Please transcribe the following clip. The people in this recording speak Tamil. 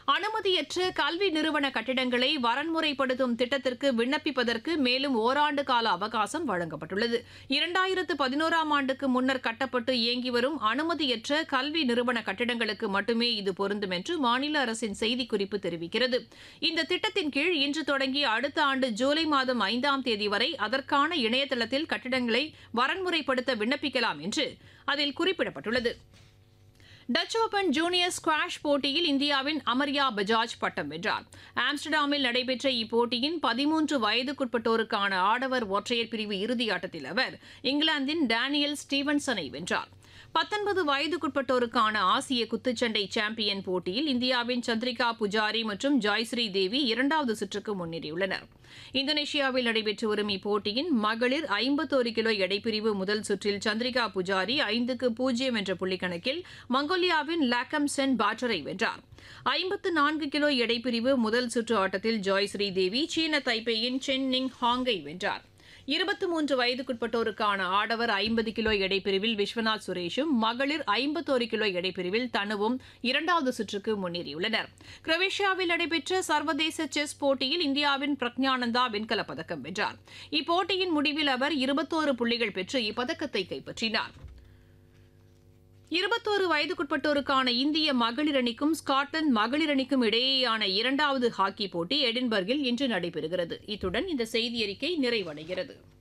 அனுமதியற்ற கல்வி நிறுவன கட்டிடங்களை வரன்முறைப்படுத்தும் திட்டத்திற்கு விண்ணப்பிப்பதற்கு மேலும் ஓராண்டு கால அவகாசம் வழங்கப்பட்டுள்ளது இரண்டாயிரத்து பதினோராம் ஆண்டுக்கு முன்னர் கட்டப்பட்டு இயங்கி வரும் அனுமதியற்ற கல்வி நிறுவன கட்டிடங்களுக்கு மட்டுமே இது பொருந்தும் என்று மாநில அரசின் செய்திக்குறிப்பு தெரிவிக்கிறது இந்த திட்டத்தின் கீழ் இன்று தொடங்கி அடுத்த ஆண்டு ஜூலை மாதம் ஐந்தாம் தேதி வரை அதற்கான இணையதளத்தில் கட்டிடங்களை வரன்முறைப்படுத்த விண்ணப்பிக்கலாம் என்று அதில் குறிப்பிடப்பட்டுள்ளது டச் ஓபன் ஜூனியர் ஸ்குவாஷ் போட்டியில் இந்தியாவின் அமர்யா பஜாஜ் பட்டம் வென்றார் ஆம்ஸ்டர்டாமில் நடைபெற்ற இப்போட்டியின் பதிமூன்று வயதுக்குட்பட்டோருக்கான ஆடவர் ஒற்றையர் பிரிவு இறுதியாட்டத்தில் அவர் இங்கிலாந்தின் டேனியல் ஸ்டீவன்சனை வென்றார் பத்தொன்பது வயதுக்குட்பட்டோருக்கான ஆசிய குத்துச்சண்டை சாம்பியன் போட்டியில் இந்தியாவின் சந்திரிகா புஜாரி மற்றும் ஜாய்ஸ்ரீ தேவி இரண்டாவது சுற்றுக்கு முன்னேறியுள்ளனர் இந்தோனேஷியாவில் நடைபெற்று வரும் இப்போட்டியின் மகளிர் ஐம்பத்தோரு கிலோ எடைப்பிரிவு முதல் சுற்றில் சந்திரிகா புஜாரி ஐந்துக்கு பூஜ்ஜியம் என்ற புள்ளிக்கணக்கில் மங்கோலியாவின் லாக்கம் சென் பாட்டரை வென்றார் ஐம்பத்து நான்கு கிலோ எடைப்பிரிவு முதல் சுற்று ஆட்டத்தில் ஜாய்ஸ்ரீ தேவி சீன தைப்பேயின் சென் நிங் ஹாங்கை வென்றார் இருபத்தி மூன்று வயதுக்குட்பட்டோருக்கான ஆடவர் ஐம்பது கிலோ எடைப்பிரிவில் விஸ்வநாத் சுரேஷும் மகளிர் ஐம்பத்தோரு கிலோ எடைப்பிரிவில் தனுவும் இரண்டாவது சுற்றுக்கு முன்னேறியுள்ளனர் குரோவேஷியாவில் நடைபெற்ற சர்வதேச செஸ் போட்டியில் இந்தியாவின் பிரக்ஞானந்தா வெண்கலப் பதக்கம் வென்றார் இப்போட்டியின் முடிவில் அவர் இருபத்தோரு புள்ளிகள் பெற்று இப்பதக்கத்தை கைப்பற்றினார் இருபத்தோரு வயதுக்குட்பட்டோருக்கான இந்திய மகளிர் அணிக்கும் ஸ்காட்லாந்து மகளிர் அணிக்கும் இடையேயான இரண்டாவது ஹாக்கி போட்டி எடின்பர்கில் இன்று நடைபெறுகிறது இத்துடன் இந்த செய்தியறிக்கை நிறைவடைகிறது